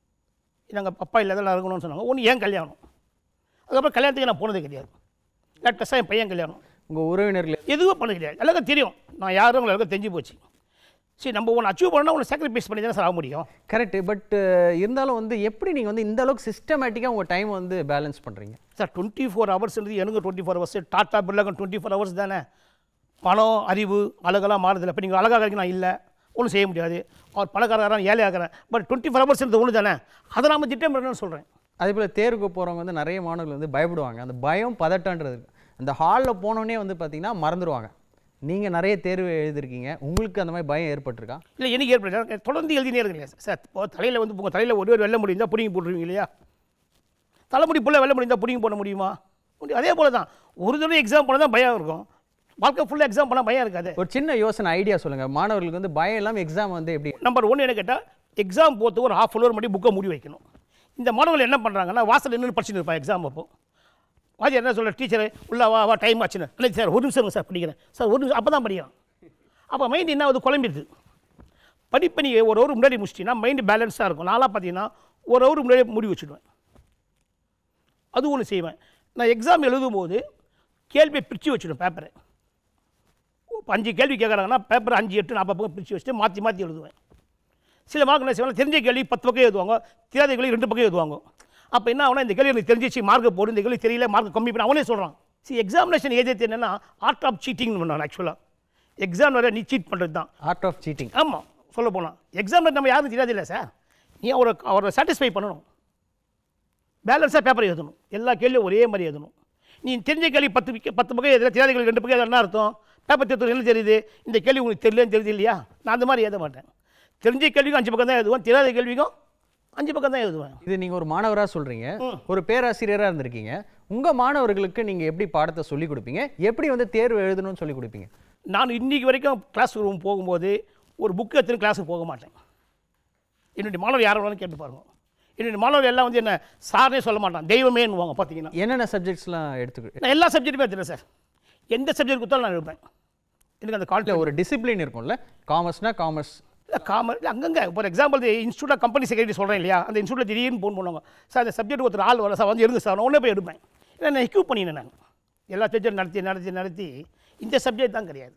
எங்கள் அப்பா இல்லாதெல்லாம் இருக்கணும்னு சொன்னாங்க ஒன்று ஏன் கல்யாணம் அதுக்கப்புறம் கல்யாணத்துக்கு நான் போனதே கிடையாது லேட்டஸ்ட்டாக என் பையன் கல்யாணம் உங்கள் உறவினர்கள் எதுவும் பண்ண கிடையாது எல்லாருக்கும் தெரியும் நான் யாரும் எல்லாருக்கும் தெரிஞ்சு போச்சு சரி நம்ம ஒன்று அச்சீவ் பண்ணால் ஒன்று சாக்ரிஃபைஸ் பண்ணி தானே சார் ஆக முடியும் கரெக்ட் பட் இருந்தாலும் வந்து எப்படி நீங்கள் வந்து இந்த அளவுக்கு சிஸ்டமேட்டிக்காக உங்கள் டைம் வந்து பேலன்ஸ் பண்ணுறீங்க சார் டுவெண்ட்டி ஃபோர் ஹவர்ஸ்ன்றது எனக்கு டுவெண்ட்டி ஃபோர் ஹவர்ஸ் டாட்டா பிர்லாக்கும் டுவெண்ட்டி ஃபோர் ஹவர்ஸ் தானே பணம் அறிவு அழகெல்லாம் மாறுதில்லை இப்போ நீங்கள் அழகாக நான் இல்லை ஒன்றும் செய்ய முடியாது அவர் பணக்காரன் ஏழை ஆகிறேன் பட் டுவெண்ட்டி ஃபோர் ஹவர்ஸ்ன்றது ஒன்று தானே அதை நாம திட்டமிடணும்னு சொல்கிறேன் அதே போல் தேர்வுக்கு போகிறவங்க வந்து நிறைய மாணவர்கள் வந்து பயப்படுவாங்க அந்த பயம் பதட்டன்றது இருக்கு. அந்த ஹாலில் போனோடனே வந்து பார்த்தீங்கன்னா மறந்துடுவாங்க நீங்கள் நிறைய தேர்வு எழுதிருக்கீங்க உங்களுக்கு அந்த மாதிரி பயம் ஏற்பட்டிருக்கா இல்லை எனக்கு ஏற்படுது தொடர்ந்து எழுதினே இருக்கீங்க சார் இப்போ தலையில் வந்து உங்கள் தலையில் ஒரு ஒரு வெள்ளை முடி இருந்தால் பிடிங்கி போட்டுருவீங்க இல்லையா தலைமுடி புள்ள வெள்ளை முடி இருந்தால் பிடிங்கி போட முடியுமா முடியும் அதே போல தான் ஒரு தடவை எக்ஸாம் போனால் தான் பயம் இருக்கும் வாழ்க்கை ஃபுல்லாக எக்ஸாம் போனால் பயம் இருக்காது ஒரு சின்ன யோசனை ஐடியா சொல்லுங்கள் மாணவர்களுக்கு வந்து பயம் இல்லாமல் எக்ஸாம் வந்து எப்படி நம்பர் ஒன்று என்ன கேட்டால் எக்ஸாம் போகிறதுக்கு ஒரு ஹாஃப் அன் மட்டும் புக்கை மூடி வைக்கணும் இந்த மாணவர்கள் என்ன பண்ணுறாங்கன்னா வாசல் நின்று படிச்சுட்டு இருப்பான் எக்ஸாம் அப்போ வாதி என்ன சொல்ல டீச்சர் உள்ள வா வா டைம் ஆச்சுன்னு இல்லை சார் ஒரு நிமிஷம் இருங்க சார் படிக்கிறேன் சார் ஒரு நிமிஷம் அப்போ தான் படிக்கிறான் அப்போ மைண்ட் என்ன ஆகுது குழம்பிடுது படிப்பை நீ ஒரு ஹவர் முன்னாடி முடிச்சிட்டிங்கன்னா மைண்டு பேலன்ஸாக இருக்கும் நான்லாம் பார்த்தீங்கன்னா ஒரு ஹவர் முன்னாடி மூடி வச்சுடுவேன் அது ஒன்று செய்வேன் நான் எக்ஸாம் எழுதும் போது கேள்வியை பிரித்து வச்சுடுவேன் பேப்பரை இப்போ அஞ்சு கேள்வி கேட்குறாங்கன்னா பேப்பர் அஞ்சு எட்டு நாற்பது பக்கம் பிரித்து வச்சுட்டு மாற்றி மாற்றி எழுதுவேன் சில மார்க் என்ன செய்வாங்க தெரிஞ்ச கேள்வி பத்து பக்கம் எழுதுவாங்க தெரியாத கேள்வி ரெண்டு பக்கம் எழுதுவாங்க அப்போ என்ன ஆகுனா இந்த கேள்வி எனக்கு தெரிஞ்சிச்சு மார்க் போடு இந்த கேள்வி தெரியல மார்க் கம்மி பண்ண அவனே சொல்கிறான் சி எக்ஸாமினேஷன் ஏஜென்ட் என்னன்னா ஆர்ட் ஆஃப் சீட்டிங் பண்ணான் ஆக்சுவலாக எக்ஸாம் வர நீ சீட் பண்ணுறது தான் ஆர்ட் ஆஃப் சீட்டிங் ஆமாம் சொல்ல போனால் எக்ஸாமில் நம்ம யாரும் தெரியாது இல்லை சார் நீ அவரை அவரை சாட்டிஸ்ஃபை பண்ணணும் பேலன்ஸாக பேப்பர் எழுதணும் எல்லா கேள்வியும் ஒரே மாதிரி எழுதணும் நீ தெரிஞ்ச கேள்வி பத்து விக்க- பத்து பக்கம் எழுதுல தெரியாத கேள்வி ரெண்டு பக்கம் எழுத என்ன அர்த்தம் பேப்பர் தேர்த்து என்ன தெரியுது இந்த கேள்வி உங்களுக்கு தெரியலன்னு தெரியுது இல்லையா நான் அந்த மாதிரி எழுத மாட்டேன் தெரிஞ்ச கேள்விக்கும் அஞ்சு பக்கம் தான் எழுதுவேன் தெரியாத கேள்விக்கும் அஞ்சு பக்கம் தான் எழுதுவேன் இது நீங்கள் ஒரு மாணவராக சொல்கிறீங்க ஒரு பேராசிரியராக இருந்திருக்கீங்க உங்கள் மாணவர்களுக்கு நீங்கள் எப்படி பாடத்தை சொல்லிக் கொடுப்பீங்க எப்படி வந்து தேர்வு எழுதணும்னு சொல்லிக் கொடுப்பீங்க நான் இன்னைக்கு வரைக்கும் கிளாஸ் ரூம் போகும்போது ஒரு புக் எடுத்துன்னு கிளாஸுக்கு போக மாட்டேன் என்னுடைய மாணவர் யாரை வேணாலும் கேட்டு பாருங்க என்னுடைய மாணவர் எல்லாம் வந்து என்ன சார்னே சொல்ல மாட்டான் தெய்வமேன்னுவாங்க பார்த்தீங்கன்னா என்னென்ன சப்ஜெக்ட்ஸ்லாம் எடுத்துக்கிட்டு நான் எல்லா சப்ஜெக்ட்டுமே எடுத்துறேன் சார் எந்த சப்ஜெக்ட் கொடுத்தாலும் நான் எடுப்பேன் எனக்கு அந்த கால் இல்லை ஒரு டிசிப்ளின் இருக்கும்ல காமர்ஸ்னா காமர்ஸ் இல்லை காமர் இல்லை அங்கங்கே for example institute of company secretary சொல்கிறேன் இல்லையா அந்த இன்ஸ்டியூட்டில் திடீர்னு ஃபோன் பண்ணுவாங்க சார் அந்த சப்ஜெக்ட் ஒருத்தர் ஆள் வர சார் வந்து எடுங்க சார் நான் உடனே போய் எடுப்பேன் ஏன்னா நான் எக்யூப் பண்ணினேன் நான் எல்லா சப்ஜெக்ட் நடத்தி நடத்தி நடத்தி இந்த சப்ஜெக்ட் தான் கிடையாது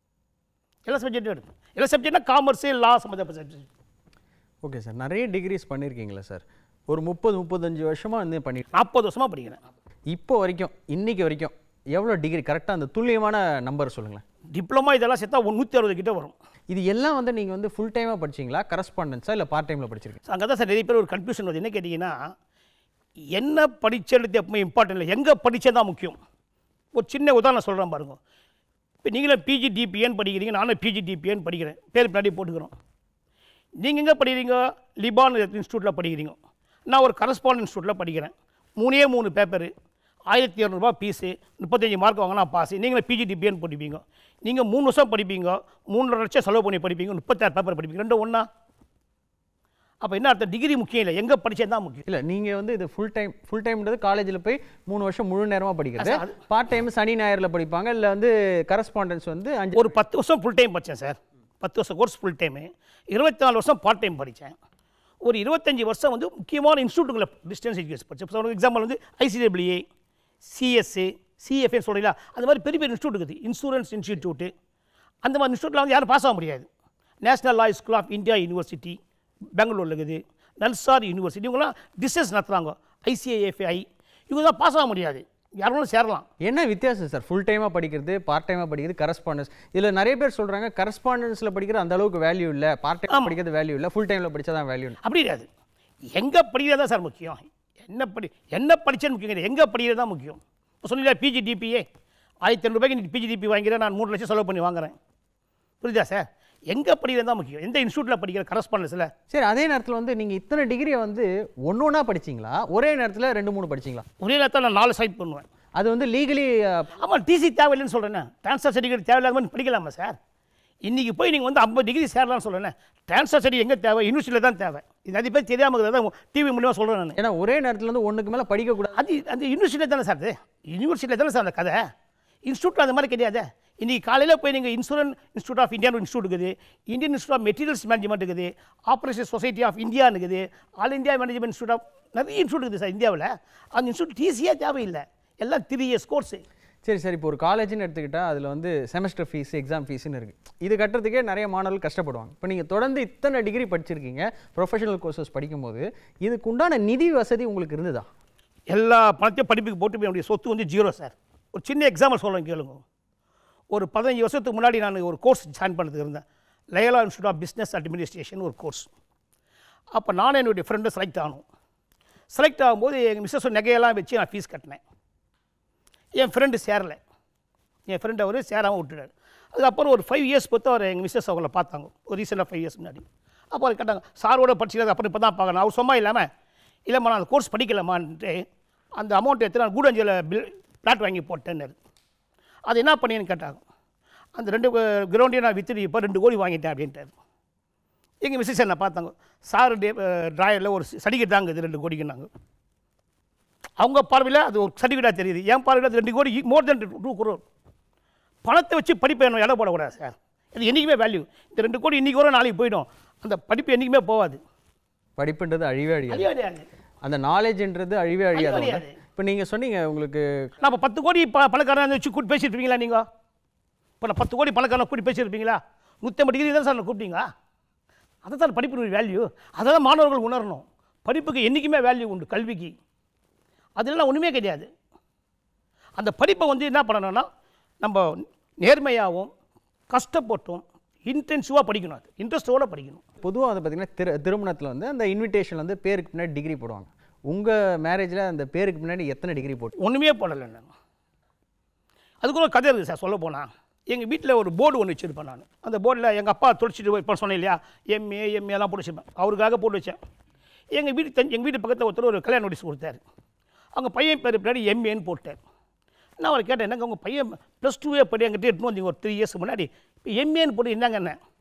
எல்லா சப்ஜெக்ட்டும் எடுப்பேன் எல்லா சப்ஜெக்ட்னா காமர்ஸு லா சம்மந்தப்பட்ட சப்ஜெக்ட் ஓகே சார் நிறைய டிகிரிஸ் பண்ணியிருக்கீங்களா சார் ஒரு முப்பது முப்பத்தஞ்சு வருஷமாக வந்து பண்ணிட்டு நாற்பது வருஷமாக படிக்கிறேன் இப்போ வரைக்கும் இன்னைக்கு வரைக்கும் எவ்வளோ டிகிரி கரெக்டாக அந்த துல்லியமான நம்பர் சொல்லுங்களேன் டிப்ளமா இதெல்லாம் சேர்த்தா ஒரு நூற்றி அறுபது கிட்ட வரும் இது எல்லாம் வந்து நீங்கள் வந்து ஃபுல் டைமாக படிச்சீங்களா கரஸ்பாண்டன்ஸா இல்லை பார்ட் டைமில் படிச்சிருக்கீங்க அங்கே தான் சார் நிறைய பேர் ஒரு கன்ஃபியூஷன் வருது என்ன கேட்டிங்கன்னா என்ன படிச்சது எப்பவுமே இம்பார்ட்டன்ட் இல்லை எங்கே படித்தது தான் முக்கியம் ஒரு சின்ன உதாரணம் சொல்கிறேன் பாருங்க இப்போ நீங்களும் பிஜி டிபிஏன்னு படிக்கிறீங்க நானும் பிஜி டிபிஏன்னு படிக்கிறேன் பேர் பின்னாடி போட்டுக்கிறோம் நீங்கள் எங்கே படிக்கிறீங்க லிபான் இன்ஸ்டியூட்டில் படிக்கிறீங்க நான் ஒரு கரஸ்பாண்ட் இன்ஸ்டியூட்டில் படிக்கிறேன் மூணே மூணு பேப்பரு ஆயிரத்தி இரநூறுபா ஃபீஸு முப்பத்தஞ்சு மார்க் வாங்கினா பாஸ் நீங்களும் பிஜி டிபிஏன்னு படிப்பீங்க நீங்கள் மூணு வருஷம் படிப்பீங்க மூன்றரை லட்சம் செலவு பண்ணி படிப்பீங்க முப்பத்தாறு பேப்பர் படிப்பீங்க ரெண்டும் ஒன்றா அப்போ என்ன அர்த்தம் டிகிரி முக்கியம் இல்லை எங்கே படிச்சது தான் முக்கியம் இல்லை நீங்கள் வந்து இது ஃபுல் டைம் ஃபுல் டைம்ன்றது காலேஜில் போய் மூணு வருஷம் முழு நேரமாக படிக்கிறது சார், அது- பார்ட் டைம் சனி ஞாயிறில் படிப்பாங்க இல்லை வந்து கரஸ்பாண்டன்ஸ் வந்து அஞ்சு ஒரு பத்து வருஷம் ஃபுல் டைம் படித்தேன் சார் பத்து வருஷம் கோர்ஸ் ஃபுல் டைமு இருபத்தி நாலு வருஷம் பார்ட் டைம் படித்தேன் ஒரு இருபத்தஞ்சி வருஷம் வந்து முக்கியமான இன்ஸ்டியூட்டுங்களை டிஸ்டன்ஸ் எஜுகேஷன் படித்தேன் இப்போ எக்ஸாம்பிள் வந்து ஐசிடபிள்யூஏ சிஎஸ்ஏ சிஎஃப்ஏ சொல்கிறீங்களா அந்த மாதிரி பெரிய பெரிய இன்ஸ்டியூட் இருக்குது இன்சூரன்ஸ் இன்ஸ்டிடியூட்டு அந்த மாதிரி இன்ஸ்டியூட்டில் வந்து யாரும் பாஸ் ஆக முடியாது national law school of India university பெங்களூரில் இருக்குது நல்சார் யூனிவர்சிட்டி இவங்கெல்லாம் டிஸ்டன்ஸ் நடத்துகிறாங்க ஐசிஐஎஃப்ஐ இவங்க தான் பாஸ் ஆக முடியாது யாரும் சேரலாம் என்ன வித்தியாசம் சார் ஃபுல் டைமாக படிக்கிறது பார்ட் டைமாக படிக்கிறது கரஸ்பாண்டன்ஸ் இதில் நிறைய பேர் சொல்கிறாங்க கரஸ்பாண்டன்ஸில் படிக்கிற அந்த அளவுக்கு வேல்யூ இல்லை பார்ட் டைம் படிக்கிறது வேல்யூ இல்லை ஃபுல் டைமில் படிச்சா தான் வேல்யூ அப்படி கிடையாது எங்கே படிக்கிறது தான் சார் முக்கியம் என்ன படி என்ன படிச்சேன்னு முக்கியம் கிடையாது எங்கே படிக்கிறது தான் முக்கியம் இப்போ சொன்னீங்களா பிஜி டிபிஏ ஆயிரத்தி ஐநூறுபாய்க்கு நீ பிஜி டிபி வாங்கிறேன் நான் மூணு லட்சம் செலவு பண்ணி வாங்குறேன் புரியுதா சார் எங்கே படிக்கிறது தான் முக்கியம் எந்த இன்ஸ்டியூட்டில் படிக்கிற கரஸ்பாண்டன்ஸில் சரி அதே நேரத்தில் வந்து நீங்கள் இத்தனை டிகிரியை வந்து ஒன்று ஒன்றா படிச்சீங்களா ஒரே நேரத்தில் ரெண்டு மூணு படிச்சீங்களா ஒரே நேரத்தில் நான் நாலு சைட் பண்ணுவேன் அது வந்து லீகலி ஆமாம் டிசி தேவையில்லைன்னு சொல்கிறேன் ட்ரான்ஸ்ஃபர் சர்டிஃபிகேட் தேவையில்லாத மாதிரி படிக்கலாமா சார் இன்றைக்கி போய் நீங்கள் வந்து ஐம்பது டிகிரி சேரலாம்னு சொல்கிறேன் ட்ரான்ஸ்ஃபர் சர்டிஃபிகேட் எங்கே தேவை யூனிவர்சிட்டியில் தான் தேவை இது நிறைய பேர் தெரியாமல் இருக்கிறத டிவி மூலியமாக சொல்கிறேன் நான் ஏன்னா ஒரே நேரத்தில் வந்து ஒன்றுக்கு மேலே படிக்கக்கூடாது அது அந்த யூனிவர்சிட்டியில் தானே சார் அது யூனிவர்சிட்டியில் தானே சார் அந்த கதை இன்ஸ்டியூட்டில் அந்த மாதிரி கிடையாது இன்றைக்கி காலையில் போய் நீங்கள் இன்சூரன்ஸ் இன்ஸ்டியூட் ஆஃப் இந்தியான்னு இன்ஸ்டியூட் இருக்குது Indian institute of materials management இருக்குது ஆப்ரேஷன் சொசைட்டி ஆஃப் இந்தியா இருக்குது all India management institute of நிறைய இன்ஸ்டியூட் இருக்குது சார் இந்தியாவில் அந்த இன்ஸ்டியூட் டிசியே தேவையில்லை எல்லாம் த்ரீ இயர்ஸ் கோர்ஸு சரி சரி இப்போ ஒரு காலேஜ்னு எடுத்துக்கிட்டால் அதில் வந்து செமஸ்டர் ஃபீஸ் எக்ஸாம் ஃபீஸ்னு இருக்குது இது கட்டுறதுக்கே நிறைய மாணவர்கள் கஷ்டப்படுவாங்க இப்போ நீங்கள் தொடர்ந்து இத்தனை டிகிரி படிச்சிருக்கீங்க ப்ரொஃபஷனல் கோர்சஸ் படிக்கும்போது இதுக்கு உண்டான நிதி வசதி உங்களுக்கு இருந்ததா எல்லா பணத்தையும் படிப்புக்கு போட்டு போய் என்னுடைய சொத்து வந்து ஜீரோ சார் ஒரு சின்ன எக்ஸாம்பிள் சொல்கிறேன் கேளுங்க ஒரு பதினஞ்சு வருஷத்துக்கு முன்னாடி நான் ஒரு கோர்ஸ் ஜாயின் பண்ணதுக்கு இருந்தேன் Loyola institute of business administration ஒரு கோர்ஸ் அப்போ நானும் என்னுடைய ஃப்ரெண்டு செலக்ட் ஆனோம் செலக்ட் ஆகும்போது எங்கள் மிஸ்ஸஸ் நகையெல்லாம் வச்சு நான் ஃபீஸ் கட்டினேன் என் ஃப்ரெண்டு சேரலை என் ஃப்ரெண்டு அவர் சேராமல் விட்டுட்டார் அதுக்கப்புறம் ஒரு ஃபைவ் இயர்ஸ் பொறுத்து அவர் எங்கள் மிஸ்ஸஸ் அவங்கள பார்த்தாங்க ஒரு ரீசெண்டாக ஃபைவ் இயர்ஸ் முன்னாடி அப்போ அவர் கேட்டாங்க சாரோட படிச்சிருக்காது அப்புறம் இப்போ தான் பார்க்கணும் அவர் சும்மா இல்லாமல் இல்லைம்மா நான் அந்த கோர்ஸ் படிக்கலம்மான்ட்டு அந்த அமௌண்ட் எடுத்து நான் கூடஞ்சியில் பில் பிளாட் வாங்கி போட்டேன்னாரு அது என்ன பண்ணின்னு கேட்டாங்க அந்த ரெண்டு கிரவுண்டையும் நான் வித்துட்டு இப்போ ரெண்டு கோடி வாங்கிட்டேன் அப்படின்ட்டார் எங்கள் மிஸ்ஸஸ் என்ன பார்த்தாங்க சார் ட்ராயரில் ஒரு சர்டிஃபிகேட் தாங்க இது ரெண்டு கோடிக்குன்னாங்க அவங்க பார்வையில் அது ஒரு சர்டிஃபிகேட்டாக தெரியுது என் பார்வையில் அது ரெண்டு கோடி மோர் தென் டூ குரோர் பணத்தை வச்சு படிப்பை என்ன இடம் போடக்கூடாது சார் இது என்றைக்குமே வேல்யூ இந்த ரெண்டு கோடி இன்றைக்கி வரும் நாளைக்கு போயிடும் அந்த படிப்பு என்றைக்குமே போகாது படிப்புன்றது அழிவே அழியாது அழிய கிடையாது அந்த நாலேஜ்ன்றது அழிவே அழியாது அழியாது. இப்போ நீங்கள் சொன்னீங்க உங்களுக்கு நான் இப்போ பத்து கோடி ப பணக்காரன் வச்சு கூட்டி பேசியிருப்பீங்களா நீங்கள் இப்போ நான் பத்து கோடி பணக்காரனை கூட்டி பேசியிருப்பீங்களா நூற்றம்பது டிகிரி தான் சார் நான் கூப்பிட்டீங்க அதை தான் படிப்பு வேல்யூ அதை தான் மாணவர்கள் உணரணும் படிப்புக்கு என்றைக்குமே வேல்யூ உண்டு கல்விக்கு அதெல்லாம் ஒன்றுமே கிடையாது அந்த படிப்பை வந்து என்ன பண்ணணும்னா நம்ம நேர்மையாகவும் கஷ்டப்பட்டும் இன்டென்சிவாக படிக்கணும் அது இன்ட்ரெஸ்டோடு படிக்கணும் பொதுவாக வந்து பார்த்தீங்கன்னா திரு திருமணத்தில் வந்து அந்த இன்விடேஷன் வந்து பேருக்கு பின்னாடி டிகிரி போடுவாங்க உங்கள் மேரேஜில் அந்த பேருக்கு பின்னாடி எத்தனை டிகிரி போட்டு ஒன்றுமே போடலை நான் அதுக்கு ஒரு கதை இருக்குது சார் சொல்ல போனால் எங்கள் வீட்டில் ஒரு போர்டு ஒன்று வச்சுருப்பேன் நான் அந்த போர்டில் எங்கள் அப்பா தொலைச்சிட்டு வைப்பேன் சொன்னேன் இல்லையா எம்ஏ எம்ஏ எல்லாம் போட்டு வச்சுருப்பேன் அவருக்காக போட்டு வச்சேன் எங்கள் வீட்டு தன் எங்கள் வீட்டு பக்கத்தில் ஒருத்தர் ஒரு கல்யாண நோட்டீஸ் கொடுத்தாரு அவங்க பையன் பேர் பின்னாடி எம்ஏன்னு போட்டார் நான் அவரை கேட்டேன் என்னங்க உங்கள் பையன் ப்ளஸ் டூவே படி எங்கிட்ட எட்டுன்னு வந்தீங்க ஒரு த்ரீ இயர்ஸ்க்கு முன்னாடி இப்போ எம்ஏன்னு போட்டு என்னங்க என்ன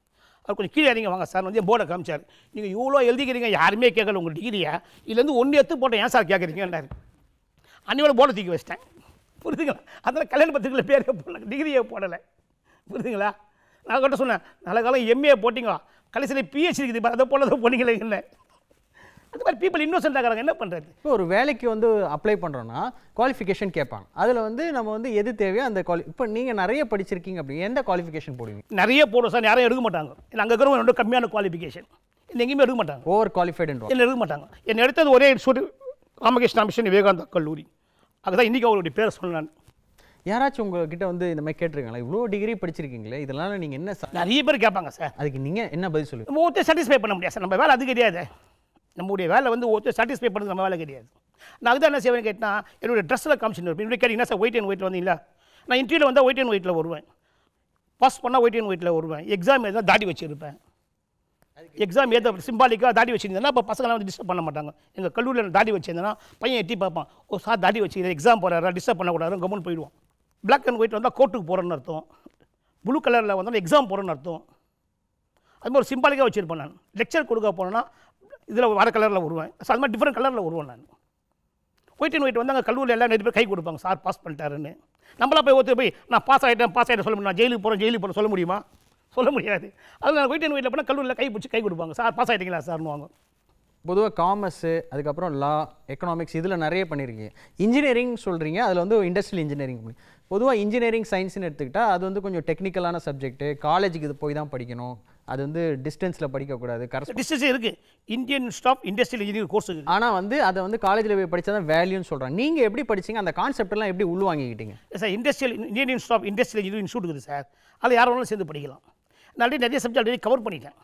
அவர் கொஞ்சம் கீழே இறங்கி வாங்க சார் வந்து என் போர்டை காமிச்சார் நீங்கள் இவ்வளோ எழுதிக்கிறீங்க யாருமே கேட்கல உங்கள் டிகிரியை இதுலேருந்து ஒன்று எடுத்து போட்டேன் ஏன் சார் கேட்குறீங்கன்னாரு அன்னையோட போர்டை தூக்கி வச்சிட்டேன் புரியுதுங்களா அதனால் கல்யாண பத்திரிக்கையில் பேரே போடல டிகிரியே போடலை புரியுதுங்களா நான் கிட்ட சொன்னேன் நல்ல காலம் எம்ஏ போட்டிங்க கடைசியில் பிஹெச்டி இருக்குது பாரு, அதை போல போனீங்களே இல்லை அந்த மாதிரி பீப்புள் இன்னோசென்ட் ஆகிறாங்க என்ன பண்ணுறது இப்போ ஒரு வேலைக்கு வந்து அப்ளை பண்ணுறோன்னா குவாலிஃபிகேஷன் கேட்பாங்க அதில் வந்து நம்ம வந்து எது தேவையோ அந்த குவாலி இப்போ நீங்கள் நிறைய படிச்சிருக்கீங்க அப்படி எந்த குவாலிஃபிகேஷன் போடுவீங்க நிறைய போடும் சார் யாரும் எடுக்க மாட்டாங்க இல்லை அங்கே இருக்கிறவங்க ரொம்ப கம்மியான குவாலிஃபிகேஷன் என்ன எங்கேயுமே எடுக்க மாட்டாங்க ஓவர் குவாலிஃபைடுன்ற என்ன எடுக்க மாட்டாங்க என்னை எடுத்தது ஒரே இன்ஸ்டியூட் ராமகிருஷ்ணா மிஷன் விவேகானந்தா கல்லூரி அதுதான் இன்றைக்கி அவருடைய பேரை சொன்னேன் யாராச்சும் உங்ககிட்ட வந்து இந்த மாதிரி கேட்டிருக்காங்களா இவ்வளோ டிகிரி படிச்சிருக்கீங்களே இதெல்லாம் நீங்கள் என்ன சா- நிறைய பேர் கேட்பாங்க சார் அதுக்கு நீங்கள் என்ன பதில் சொல்லுவீங்க நம்ம ஒருத்தர் சாட்டிஸ்ஃபை பண்ண முடியாது சார் நம்ம வேலை அது கிடையாது நம்முடைய வேலை வந்து ஒருத்தர் சாட்டிஸ்ஃபை பண்ணுறது நம்ம வேலை கிடையாது நான் அதுதான் என்ன செய்வேன் கேட்டால் என்னுடைய ட்ரெஸ்ஸில் காமிச்சுன்னு இருப்பேன் என்னுடைய கேட்டீங்கன்னா சார் ஒயிட் அண்ட் ஒயிட்டில் வந்தீங்களா நான் இன்டர்வியூவில் வந்தால் ஒயிட் அண்ட் ஒயிட்டில் வருவேன் பாஸ் பண்ணால் ஒயிட் அண்ட் ஒயிட்டில் வருவேன் எக்ஸாம் எதாவது தாடி வச்சிருப்பேன் எக்ஸாம் ஏதோ சிம்பாலிக்காக தாடி வச்சிருந்தேன்னா இப்போ பசங்களாம் வந்து டிஸ்டர்ப் பண்ண மாட்டாங்க எங்கள் கல்லூரியில் நான் தாடி வச்சிருந்தேன்னா பையன் எட்டி பார்ப்பான் ஓ சார் தாடி வச்சுக்கிறேன் எக்ஸாம் போகிறாரா டிஸ்டர்ப் பண்ணக்கூடாது கவர்மெண்ட் போயிடுவோம் பிளாக் அண்ட் ஒயிட் வந்தால் கோர்ட்டுக்கு போகிறேன்னு அர்த்தம் ப்ளூ கலரில் வந்தால் எக்ஸாம் போகிறேன்னு அர்த்தம் அது மாதிரி ஒரு சிம்பாலிக்காக வச்சுருப்பேன் நான் லெக்சர் கொடுக்க போனேன்னா இதில் வர கலரில் வருவேன் ஸோ அது மாதிரி டிஃப்ரெண்ட் கலரில் வருவேன் நான் ஒயிட் அண்ட் ஒயிட் வந்து அங்கே கல்லூரியில் எல்லாம் நிறைய பேர் கை கொடுப்பாங்க சார் பாஸ் பண்ணிட்டாருன்னு நம்மளா போய் ஒருத்தர் போய் நான் பாஸ் ஆகிட்டேன் பாஸ் ஆகிட்டேன் சொல்ல முடியும் நான் ஜெயிலுக்கு போகிறேன் ஜெயிலுக்கு போகிறேன் சொல்ல முடியுமா சொல்ல முடியாது அது நான் ஒயிட் அண்ட் ஒயிட்டில் போனால் கல்லூரியில் கை பிடிச்சி கை கொடுப்பாங்க சார் பாஸ் ஆகிட்டீங்களா சார்னுவாங்க பொதுவாக காமர்ஸு அதுக்கப்புறம் லா எக்கனாமிக்ஸ் இதில் நிறைய பண்ணியிருக்கீங்க இன்ஜினியரிங் சொல்கிறீங்க அதில் வந்து இண்டஸ்ட்ரியல் இன்ஜினியரிங் பொதுவாக இன்ஜினியரிங் சயின்ஸ்னு எடுத்துக்கிட்டால் அது வந்து கொஞ்சம் டெக்னிக்கலான சப்ஜெக்ட்டு காலேஜுக்கு இது போய் தான் படிக்கணும் அது வந்து டிஸ்டன்ஸில் படிக்கக்கூடாது கரஸ் டிஸ்டன்ஸ் இருக்குது Indian staff industrial engineer course இருக்குது ஆனால் வந்து அதை வந்து காலேஜில் போய் படித்தா தான் வேல்யூன்னு சொல்கிறாங்க நீங்கள் எப்படி படிச்சீங்க அந்த கான்செப்ட் எல்லாம் எப்படி உள்வாங்கிக்கிட்டீங்க sir industrial Indian institute of industrial engineering institute இருக்குது சார் அதில் யார் வேணாலும் சேர்ந்து படிக்கலாம் நான் ஆல்ரெடி நிறைய சப்ஜெக்ட் ஆல்ரெடி கவர் பண்ணிட்டேன்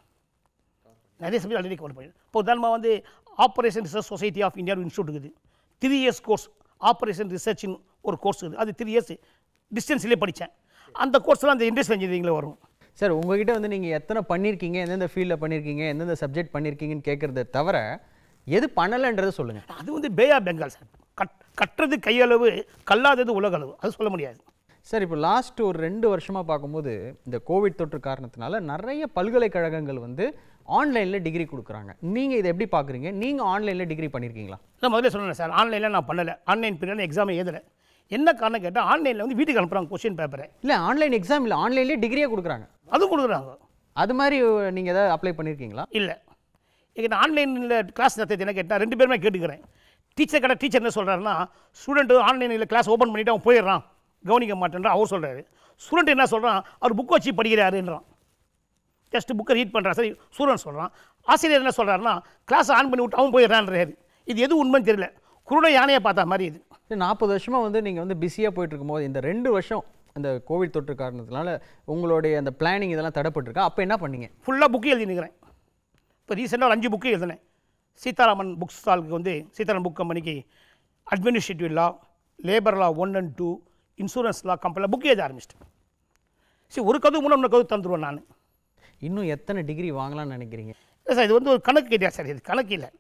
நிறைய சப்ஜெக்ட் ஆல்ரெடி கவர் பண்ணிட்டேன் இப்போ உதாரணமாக வந்து operation research society of India institute இருக்குது த்ரீ இயர்ஸ் கோர்ஸ் ஆப்ரேஷன் ரிசர்ச்னு ஒரு கோர்ஸ் இருக்குது அது த்ரீ இயர்ஸ் டிஸ்டன்ஸ்லேயே படித்தேன் அந்த கோர்ஸ்லாம் அந்த இண்டஸ்ட்ரியல் இன்ஜினியரிங்கில் வரும் சார் உங்ககிட்ட வந்து நீங்கள் எத்தனை பண்ணியிருக்கீங்க எந்தெந்த ஃபீல்டில் பண்ணியிருக்கீங்க எந்தெந்த சப்ஜெக்ட் பண்ணியிருக்கீங்கன்னு கேட்குறத தவிர எது பண்ணலைன்றதை சொல்லுங்கள் அது வந்து பே ஆஃப் பெங்கால் சார் கட் கட்டுறது கையளவு கல்லாதது உலகளவு அது சொல்ல முடியாது சார் இப்போ லாஸ்ட் ஒரு ரெண்டு வருஷமாக பார்க்கும்போது இந்த கோவிட் தொற்று காரணத்தினால நிறைய பல்கலைக்கழகங்கள் வந்து ஆன்லைனில் டிகிரி கொடுக்குறாங்க நீங்கள் இதை எப்படி பார்க்குறீங்க நீங்கள் ஆன்லைனில் டிகிரி பண்ணியிருக்கீங்களா நான் முதல்ல சொன்னேன் சார் ஆன்லைனில் நான் பண்ணலை ஆன்லைன் பீரியட் எக்ஸாம் எழுதலை என்ன காரணம் கேட்டால் ஆன்லைனில் வந்து வீட்டுக்கு அனுப்புகிறாங்க கொஸ்டின் பேப்பரை இல்லை ஆன்லைன் எக்ஸாம் இல்லை ஆன்லைன்லேயே டிகிரியே கொடுக்குறாங்க அதுவும் கொடுக்குறாங்க அது மாதிரி நீங்கள் எதாவது அப்ளை பண்ணியிருக்கீங்களா இல்லை எங்கிட்ட ஆன்லைனில் கிளாஸ் நடத்துறது என்ன கேட்டால் ரெண்டு பேருமே கேட்டுக்கிறேன் டீச்சர் கடை டீச்சர் என்ன சொல்கிறாருன்னா ஸ்டூடெண்ட்டு ஆன்லைனில் கிளாஸ் ஓப்பன் பண்ணிவிட்டு அவன் போயிடுறான் கவனிக்க மாட்டேன்றா அவர் சொல்கிறாரு ஸ்டூடெண்ட் என்ன சொல்கிறான் அவர் புக் வச்சு படிக்கிறாருன்றான் ஜஸ்ட் புக்கை ரீட் பண்ணுறான் சரி ஸ்டூடெண்ட் சொல்கிறான் ஆசிரியர் என்ன சொல்கிறாருன்னா கிளாஸ் ஆன் பண்ணி விட்டு அவன் போயிடுறான்றாரு இது எது உண்மைன்னு தெரியல குருட யானையை பார்த்தா மாதிரி இது நாற்பது வருஷமாக வந்து நீங்கள் வந்து பிஸியாக போயிட்டு இருக்கும்போது இந்த ரெண்டு வருஷம் இந்த கோவிட் தொற்று காரணத்தினால உங்களுடைய அந்த பிளானிங் இதெல்லாம் தடைப்பட்டிருக்கா அப்போ என்ன பண்ணீங்க ஃபுல்லாக புக்கு எழுதினுக்கிறேன் இப்போ ரீசெண்டாக ஒரு அஞ்சு புக்கு எழுதினேன் சீதாராமன் புக் ஸ்டாலுக்கு வந்து சீதாராமன் புக் கம்பெனிக்கு administrative law labour law one and two insurance law கம்பெனியில் புக் எழுத ஆரம்பிச்சிட்டேன் சரி ஒரு கதவு மூலம் இன்னொரு கதவு தந்துடுவேன் நான் இன்னும் எத்தனை டிகிரி வாங்கலாம்னு நினைக்கிறீங்க இல்லை சார் இது வந்து ஒரு கணக்கு கிடையாது சார் இது கணக்கு இல்லை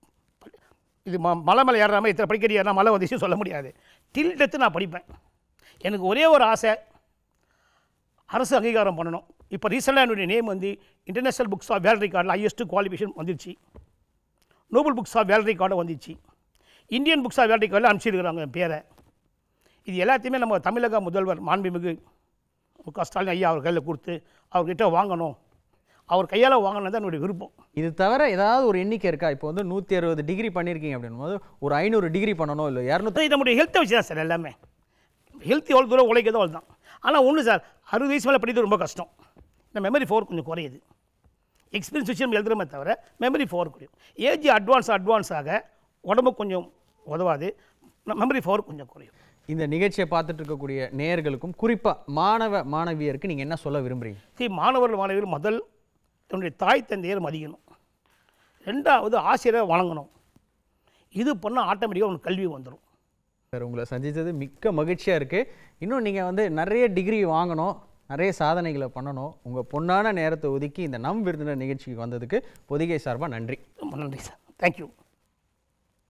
இது ம மலை மேலே ஏறுற மாதிரி இத்தனை படிக்கடி ஏறினா மலை வந்துச்சு சொல்ல முடியாது டில் டெத்து நான் படிப்பேன் எனக்கு ஒரே ஒரு ஆசை அரசு அங்கீகாரம் பண்ணணும் இப்போ ரீசெண்டாக என்னுடைய நேம் வந்து இன்டர்நேஷனல் புக்ஸ் ஆஃப் வேல் ரெக்கார்டில் ஹையஸ்ட் குவாலிஃபிகேஷன் வந்துருச்சு நோபல் புக்ஸ் ஆஃப் வேல் ரெக்கார்டும் வந்துச்சு இந்தியன் புக்ஸ் ஆஃப் வேல் ரெக்கார்டில் அனுப்பிச்சிருக்கிறாங்க என் பேரை இது எல்லாத்தையுமே நம்ம தமிழக முதல்வர் மாண்புமிகு மு க ஸ்டாலின் ஐயா அவர் கையில் கொடுத்து அவர்கிட்ட வாங்கணும் அவர் கையால் வாங்கணும் தான் என்னுடைய விருப்பம் இது தவிர ஏதாவது ஒரு எண்ணிக்கை இருக்கா இப்போ வந்து நூற்றி அறுபது டிகிரி பண்ணியிருக்கீங்க அப்படின்னும் போது ஒரு ஐநூறு டிகிரி பண்ணணும் இல்லை இரநூத்தி இது நம்முடைய ஹெல்த்தை வச்சு தான் சார் எல்லாமே ஹெல்த் எவ்வளோ தூரம் உழைக்கிறதோ அவ்வளோ தான் ஆனால் ஒன்று சார் அறுபது வயசு மேலே படிக்கிறது ரொம்ப கஷ்டம் இந்த மெமரி ஃபோர் கொஞ்சம் குறையுது எக்ஸ்பீரியன்ஸ் வச்சு நம்ம எழுதுறமே தவிர மெமரி ஃபோர் குறையும் ஏஜ் அட்வான்ஸ் அட்வான்ஸ் ஆக உடம்பு கொஞ்சம் உதவாது மெமரி ஃபோர் கொஞ்சம் குறையும் இந்த நிகழ்ச்சியை பார்த்துட்டு இருக்கக்கூடிய நேயர்களுக்கும் குறிப்பாக மாணவ மாணவியருக்கு நீங்கள் என்ன சொல்ல விரும்புறீங்க சரி மாணவர்கள் மாணவிகள் முதல் தன்னுடைய தாய் தந்தையர் மதிக்கணும் ரெண்டாவது ஆசிரியரை வணங்கணும் இது பண்ணால் ஆட்டோமேட்டிக்காக உனக்கு கல்வி வந்துடும் சார் உங்களை சந்தித்தது மிக்க மகிழ்ச்சியாக இருக்குது இன்னும் நீங்கள் வந்து நிறைய டிகிரி வாங்கணும் நிறைய சாதனைகளை பண்ணணும் உங்கள் பொன்னான நேரத்தை ஒதுக்கி இந்த நம் விருந்தினர் நிகழ்ச்சிக்கு வந்ததுக்கு பொதிகை சார்பாக நன்றி ரொம்ப நன்றி சார் தேங்க்யூ